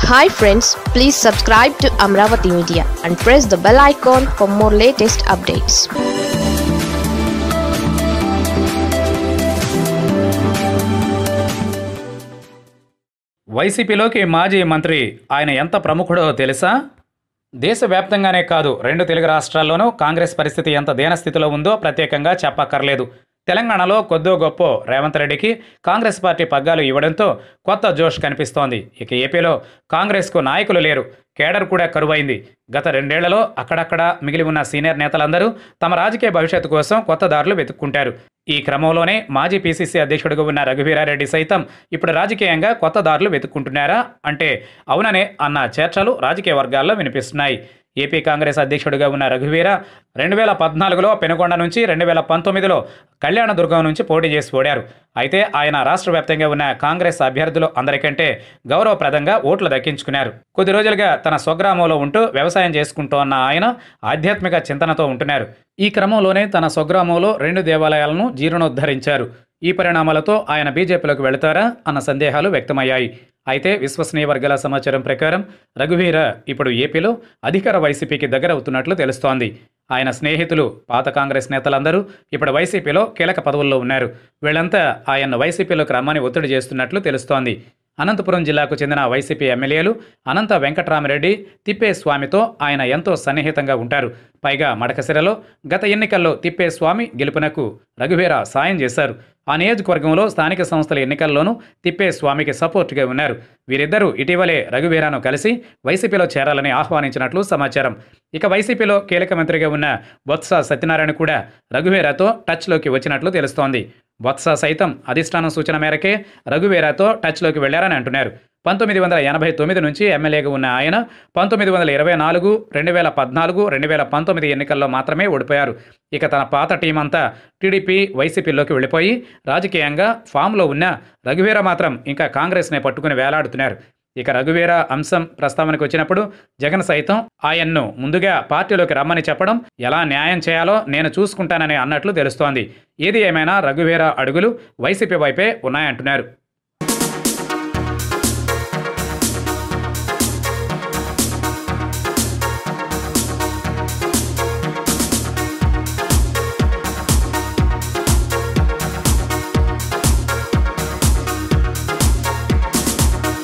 hi friends please subscribe to Amaravati media and press the bell icon for more latest updates వైసీపీలోకి మాజీ మంత్రి ఆయన ఎంత ప్రముఖుడో తెలుసా దేశవ్యాప్తంగానే కాదు రెండు తెలుగు రాష్ట్రాల్లోనూ కాంగ్రెస్ పరిస్థితి ఎంత దీనస్థితిలో ఉందో ప్రత్యేకంగా చెప్పక్కర్లేదు తెలంగాణలో కొద్దో గొప్ప రేవంత్ రెడ్డికి కాంగ్రెస్ పార్టీ పగ్గాలు ఇవ్వడంతో కొత్త జోష్ కనిపిస్తోంది ఇక ఏపీలో కాంగ్రెస్కు నాయకులు లేరు కేడర్ కూడా కరువైంది గత రెండేళ్లలో అక్కడక్కడ మిగిలి ఉన్న సీనియర్ నేతలందరూ తమ రాజకీయ భవిష్యత్తు కోసం కొత్త దారులు వెతుక్కుంటారు ఈ క్రమంలోనే మాజీ పీసీసీ అధ్యక్షుడిగా ఉన్న రఘువీరారెడ్డి సైతం ఇప్పుడు రాజకీయంగా కొత్త దారులు వెతుక్కుంటున్నారా అంటే అవుననే అన్న చర్చలు రాజకీయ వర్గాల్లో వినిపిస్తున్నాయి ఏపీ కాంగ్రెస్ అధ్యక్షుడిగా ఉన్న రఘువీర రెండు వేల పద్నాలుగులో పెనుకొండ నుంచి రెండు వేల పంతొమ్మిదిలో కళ్యాణదుర్గం నుంచి పోటీ చేసి ఓడారు అయితే ఆయన రాష్ట్ర వ్యాప్తంగా ఉన్న కాంగ్రెస్ అభ్యర్థులు అందరికంటే గౌరవప్రదంగా ఓట్లు దక్కించుకున్నారు కొద్ది రోజులుగా తన స్వగ్రామంలో ఉంటూ వ్యవసాయం చేసుకుంటోన్న ఆయన ఆధ్యాత్మిక చింతనతో ఉంటున్నారు ఈ క్రమంలోనే తన స్వగ్రామంలో రెండు దేవాలయాలను జీర్ణోద్ధరించారు ఈ పరిణామాలతో ఆయన బీజేపీలోకి వెళతారా అన్న సందేహాలు వ్యక్తమయ్యాయి అయితే విశ్వసనీయ వర్గాల సమాచారం ప్రకారం రఘువీర ఇప్పుడు ఏపీలో అధికార వైసీపీకి దగ్గర అవుతున్నట్లు తెలుస్తోంది ఆయన స్నేహితులు పాత కాంగ్రెస్ నేతలందరూ ఇప్పుడు వైసీపీలో కీలక పదవుల్లో ఉన్నారు వీళ్ళంతా ఆయన్ను వైసీపీలోకి రమ్మని ఒత్తిడి చేస్తున్నట్లు తెలుస్తోంది అనంతపురం జిల్లాకు చెందిన వైసీపీ ఎమ్మెల్యేలు అనంత వెంకట్రామరెడ్డి తిప్పేస్వామితో ఆయన ఎంతో సన్నిహితంగా ఉంటారు పైగా మడకసిరలో గత ఎన్నికల్లో తిప్పేస్వామి గెలుపునకు రఘువీర సాయం చేశారు ఆ నియోజకవర్గంలో స్థానిక సంస్థల ఎన్నికల్లోనూ తిప్పేస్వామికి సపోర్టుగా ఉన్నారు వీరిద్దరూ ఇటీవలే రఘువీరాను కలిసి వైసీపీలో చేరాలని ఆహ్వానించినట్లు సమాచారం ఇక వైసీపీలో కీలక మంత్రిగా ఉన్న బొత్స సత్యనారాయణ కూడా రఘువీరాతో టచ్లోకి వచ్చినట్లు తెలుస్తోంది బొత్స సైతం అధిష్టానం సూచన మేరకే రఘువీరాతో టచ్లోకి వెళ్లారని అంటున్నారు పంతొమ్మిది వందల ఎనభై తొమ్మిది నుంచి ఎమ్మెల్యేగా ఉన్న ఆయన పంతొమ్మిది వందల ఇరవై నాలుగు రెండు వేల పద్నాలుగు రెండు వేల పంతొమ్మిది ఎన్నికల్లో మాత్రమే ఓడిపోయారు ఇక తన పాత టీం అంతా టీడీపీ వైసీపీలోకి వెళ్ళిపోయి రాజకీయంగా ఫామ్లో ఉన్న రఘువీర మాత్రం ఇంకా కాంగ్రెస్నే పట్టుకుని వేలాడుతున్నారు ఇక రఘువీర అంశం ప్రస్తావనకు వచ్చినప్పుడు జగన్ సైతం ఆయన్ను ముందుగా పార్టీలోకి రమ్మని చెప్పడం ఎలా న్యాయం చేయాలో నేను చూసుకుంటానని అన్నట్లు తెలుస్తోంది ఏది ఏమైనా రఘువీర అడుగులు వైసీపీ వైపే ఉన్నాయంటున్నారు